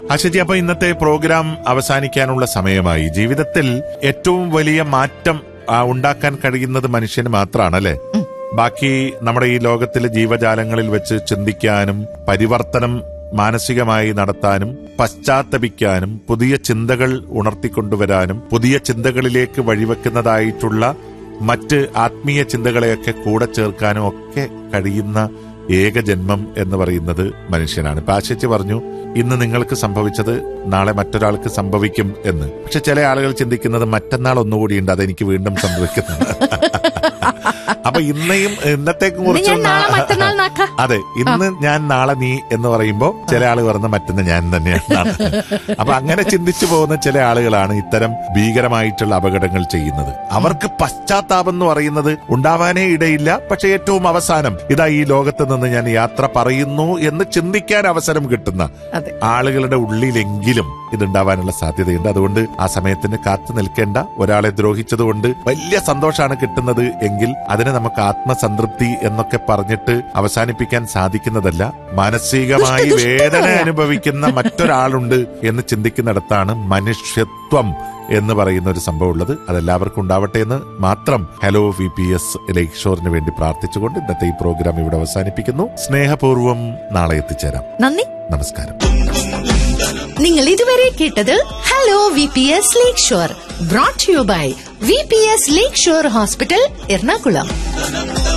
ആശജി അപ്പൊ ഇന്നത്തെ പ്രോഗ്രാം അവസാനിക്കാനുള്ള സമയമായി ജീവിതത്തിൽ ഏറ്റവും വലിയ മാറ്റം ആ, ഉണ്ടാക്കാൻ കഴിയുന്നത് മനുഷ്യന് മാത്രമാണ് അല്ലെ ബാക്കി നമ്മുടെ ഈ ലോകത്തിലെ ജീവജാലങ്ങളിൽ വെച്ച് ചിന്തിക്കാനും പരിവർത്തനം മാനസികമായി നടത്താനും പശ്ചാത്തപിക്കാനും പുതിയ ചിന്തകൾ ഉണർത്തിക്കൊണ്ടുവരാനും പുതിയ ചിന്തകളിലേക്ക് വഴിവെക്കുന്നതായിട്ടുള്ള മറ്റ് ആത്മീയ ചിന്തകളെയൊക്കെ കൂടെ ചേർക്കാനും ഒക്കെ കഴിയുന്ന ഏക ജന്മം എന്ന് പറയുന്നത് മനുഷ്യനാണ് ഇപ്പൊ ആശിച്ച് പറഞ്ഞു ഇന്ന് നിങ്ങൾക്ക് സംഭവിച്ചത് നാളെ മറ്റൊരാൾക്ക് സംഭവിക്കും എന്ന് പക്ഷെ ചില ആളുകൾ ചിന്തിക്കുന്നത് മറ്റന്നാൾ ഒന്നുകൂടിയുണ്ട് അതെനിക്ക് വീണ്ടും സംഭവിക്കുന്നത് അപ്പൊ ഇന്നയും ഇന്നത്തേക്കും ഇന്ന് കുറിച്ച് ഞാൻ നാളെ മറ്റന്നാൾ നാക്ക അതെ ഇന്ന് ഞാൻ നാളെ നീ എന്ന് പറയുമ്പോ ചില ആള് പറയുന്ന മറ്റന്ന് ഞാൻ തന്നെയാണ് അപ്പൊ അങ്ങനെ ചിന്തിച്ചു പോകുന്ന ചില ആളുകളാണ് ഇത്തരം ഭീകരമായിട്ടുള്ള അപകടങ്ങൾ ചെയ്യുന്നത് അവർക്ക് പശ്ചാത്താപം എന്ന് പറയുന്നത് ഉണ്ടാവാനേ ഇടയില്ല പക്ഷെ ഏറ്റവും അവസാനം ഇതാ ഈ ലോകത്ത് നിന്ന് ഞാൻ യാത്ര പറയുന്നു എന്ന് ചിന്തിക്കാൻ അവസരം കിട്ടുന്ന അതെ ആളുകളുടെ ഉള്ളിലെങ്കിലും ഇതുണ്ടാവാനുള്ള സാധ്യതയുണ്ട് അതുകൊണ്ട് ആ സമയത്തിന് കാത്തു നിൽക്കേണ്ട ഒരാളെ ദ്രോഹിച്ചതുകൊണ്ട് വലിയ സന്തോഷമാണ് കിട്ടുന്നത് എങ്കിൽ അതിനെ നമുക്ക് ആത്മസംതൃപ്തി എന്നൊക്കെ പറഞ്ഞിട്ട് അവസാനിപ്പിക്കാൻ സാധിക്കുന്നതല്ല മാനസികമായി ദുഷ്ട- ദുഷ്ടത വേദന പറയാം. അനുഭവിക്കുന്ന മറ്റൊരാളുണ്ട് എന്ന് ചിന്തിക്കുന്നിടത്താണ് മനുഷ്യത്വം എന്ന് പറയുന്ന ഒരു സംഭവം ഉള്ളത് അതെല്ലാവർക്കും ഉണ്ടാവട്ടെ എന്ന് മാത്രം hello V P S lake ഷോറിന് വേണ്ടി പ്രാർത്ഥിച്ചുകൊണ്ട് ഇന്നത്തെ ഈ പ്രോഗ്രാം ഇവിടെ അവസാനിപ്പിക്കുന്നു സ്നേഹപൂർവ്വം നാളെ എത്തിച്ചേരാം നന്ദി നമസ്കാരം നിങ്ങൾ ഇതുവരെ കേട്ടത് hello V P S lake shore brought you by V P S lake shore hospital Ernakulam